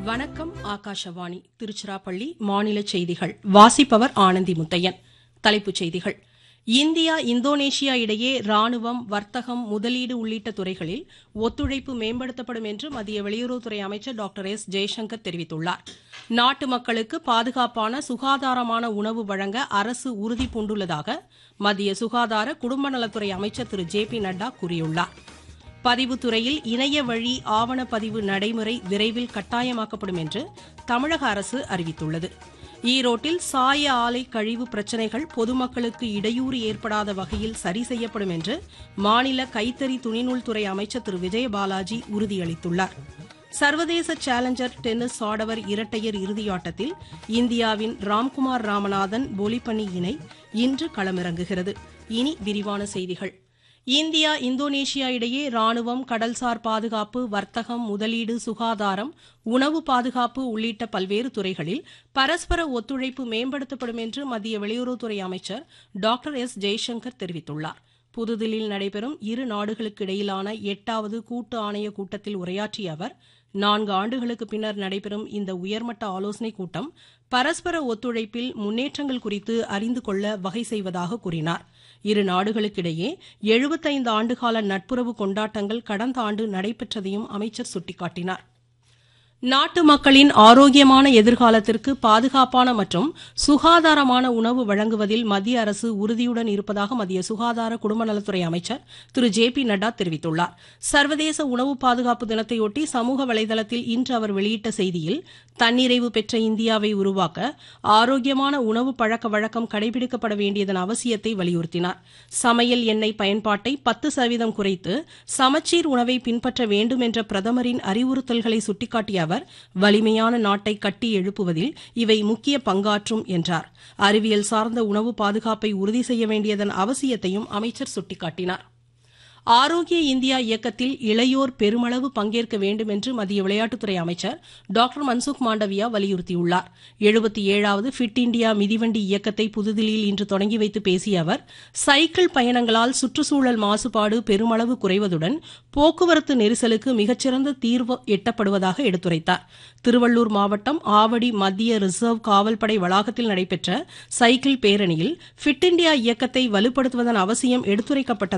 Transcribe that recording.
வணக்கம் ஆகாஷவாணி திருச்சிராப்பள்ளி மாநில செய்திகள் வாசிப்பவர் ஆனந்தி முத்தையன் தலைப்புச் செய்திகள் இந்தியா இந்தோனேஷியா இடையே ராணுவம் வர்த்தகம் முதலீடு உள்ளிட்ட துறைகளில் ஒத்துழைப்பு மேம்படுத்தப்படும் என்று மத்திய வெளியுறவுத்துறை அமைச்சர் டாக்டர் எஸ் ஜெய்சங்கர் தெரிவித்துள்ளார் நாட்டு மக்களுக்கு பாதுகாப்பான சுகாதாரமான உணவு வழங்க அரசு உறுதி பூண்டுள்ளதாக மத்திய சுகாதார குடும்ப நலத்துறை அமைச்சர் திரு ஜே பி நட்டா கூறியுள்ளார் பதிவுத்துறையில் இணைய வழி ஆவணப்பதிவு நடைமுறை விரைவில் கட்டாயமாக்கப்படும் என்று தமிழக அரசு அறிவித்துள்ளது ஈரோட்டில் சாய ஆலை கழிவு பிரச்சினைகள் பொதுமக்களுக்கு இடையூறு ஏற்படாத வகையில் சரி செய்யப்படும் என்று மாநில கைத்தறி துணிநூல் துறை அமைச்சர் திரு விஜயபாலாஜி உறுதியளித்துள்ளார் சர்வதேச சேலஞ்சர் டென்னிஸ் ஆடவர் இரட்டையர் இறுதியாட்டத்தில் இந்தியாவின் ராம்குமார் ராமநாதன் போலிப்பண்ணி இணை இன்று களமிறங்குகிறது இனி விரிவான செய்திகள் இந்தியா இந்தோனேஷியா இடையே ராணுவம் கடல்சார் பாதுகாப்பு வர்த்தகம் முதலீடு சுகாதாரம் உணவு பாதுகாப்பு உள்ளிட்ட பல்வேறு துறைகளில் பரஸ்பர ஒத்துழைப்பு மேம்படுத்தப்படும் என்று மத்திய வெளியுறவுத்துறை அமைச்சர் டாக்டர் எஸ் ஜெய்சங்கர் தெரிவித்துள்ளார் புதுதில்லியில் நடைபெறும் இரு நாடுகளுக்கு இடையிலான எட்டாவது கூட்டு ஆணைய கூட்டத்தில் உரையாற்றிய அவர் நான்கு ஆண்டுகளுக்கு பின்னர் நடைபெறும் இந்த உயர்மட்ட ஆலோசனைக் கூட்டம் பரஸ்பர ஒத்துழைப்பில் முன்னேற்றங்கள் குறித்து அறிந்து கொள்ள வகை செய்வதாக கூறினார் இரு நாடுகளுக்கிடையே எழுபத்தைந்து ஆண்டுகால நட்புறவு கொண்டாட்டங்கள் கடந்த ஆண்டு நடைபெற்றதையும் அமைச்சர் சுட்டிக்காட்டினார் நாட்டு மக்களின் ஆரோக்கியமான எதிர்காலத்திற்கு பாதுகாப்பான மற்றும் சுகாதாரமான உணவு வழங்குவதில் மத்திய அரசு உறுதியுடன் இருப்பதாக மத்திய சுகாதார குடும்ப நலத்துறை அமைச்சர் திரு ஜே பி நட்டா தெரிவித்துள்ளார் சர்வதேச உணவு பாதுகாப்பு தினத்தையொட்டி சமூக வலைதளத்தில் இன்று அவர் வெளியிட்ட செய்தியில் தன்னிறைவு பெற்ற இந்தியாவை உருவாக்க ஆரோக்கியமான உணவு பழக்க வழக்கம் கடைபிடிக்கப்பட வேண்டியதன் அவசியத்தை வலியுறுத்தினார் சமையல் எண்ணெய் பயன்பாட்டை பத்து சதவீதம் குறைத்து சமச்சீர் உணவை பின்பற்ற வேண்டும் என்ற பிரதமரின் அறிவுறுத்தல்களை சுட்டிக்காட்டிய அவர் வலிமையான நாட்டை கட்டி எழுப்புவதில் இவை முக்கிய பங்காற்றும் என்றார் அறிவியல் சார்ந்த உணவு பாதுகாப்பை உறுதி செய்ய வேண்டியதன் அவசியத்தையும் அமைச்சர் சுட்டிக்காட்டினார் ஆரோக்கிய இந்தியா இயக்கத்தில் இளையோர் பெருமளவு பங்கேற்க வேண்டும் என்று மத்திய விளையாட்டுத்துறை அமைச்சர் டாக்டர் மன்சுக் மாண்டவியா வலியுறுத்தியுள்ளார் எழுபத்தி ஏழாவது ஃபிட் இண்டியா மிதிவண்டி இயக்கத்தை புதுதில்லியில் இன்று தொடங்கி வைத்து பேசிய அவர் சைக்கிள் பயணங்களால் சுற்றுச்சூழல் மாசுபாடு பெருமளவு குறைவதுடன் போக்குவரத்து நெரிசலுக்கு மிகச்சிறந்த தீர்வு எட்டப்படுவதாக எடுத்துரைத்தார் திருவள்ளூர் மாவட்டம் ஆவடி மத்திய ரிசர்வ் காவல்படை வளாகத்தில் நடைபெற்ற சைக்கிள் பேரணியில் ஃபிட் இண்டியா இயக்கத்தை வலுப்படுத்துவதன் அவசியம் எடுத்துரைக்கப்பட்டது